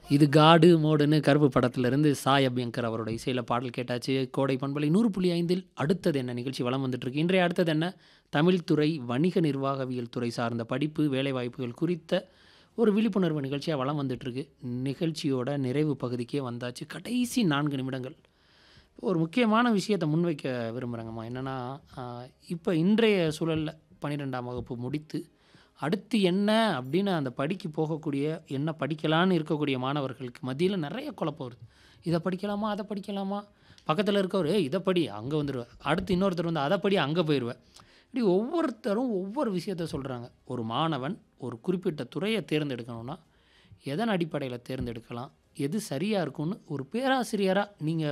இது காடு மோடுன்னு கருப்பு படத்திலிருந்து சாய் அபியங்கர் அவரோட இசையில் பாடல் கேட்டாச்சு கோடை பண்பலை நூறு புள்ளி ஐந்தில் அடுத்தது என்ன நிகழ்ச்சி வலம் வந்துட்டுருக்கு இன்றைய அடுத்தது என்ன தமிழ்துறை வணிக நிர்வாகவியல் துறை சார்ந்த படிப்பு வேலைவாய்ப்புகள் குறித்த ஒரு விழிப்புணர்வு நிகழ்ச்சியாக வலம் வந்துட்டுருக்கு நிகழ்ச்சியோட நிறைவு பகுதிக்கே வந்தாச்சு கடைசி நான்கு நிமிடங்கள் ஒரு முக்கியமான விஷயத்தை முன்வைக்க விரும்புகிறேங்கம்மா என்னென்னா இப்போ இன்றைய சூழலில் பன்னிரெண்டாம் வகுப்பு முடித்து அடுத்து என்ன அப்படின்னு அந்த படிக்க போகக்கூடிய என்ன படிக்கலான்னு இருக்கக்கூடிய மாணவர்களுக்கு மத்தியில் நிறைய குழப்பம் வருது இதை படிக்கலாமா அதை படிக்கலாமா பக்கத்தில் இருக்கவர் "ஏய், இதை படி அங்கே வந்துடுவேன் அடுத்து இன்னொருத்தர் வந்து அதை படி அங்கே போயிடுவேன் இப்படி ஒவ்வொருத்தரும் ஒவ்வொரு விஷயத்த சொல்கிறாங்க ஒரு மாணவன் ஒரு குறிப்பிட்ட துறையை தேர்ந்தெடுக்கணும்னா எதன் அடிப்படையில் தேர்ந்தெடுக்கலாம் எது சரியாக இருக்கும்னு ஒரு பேராசிரியராக நீங்கள்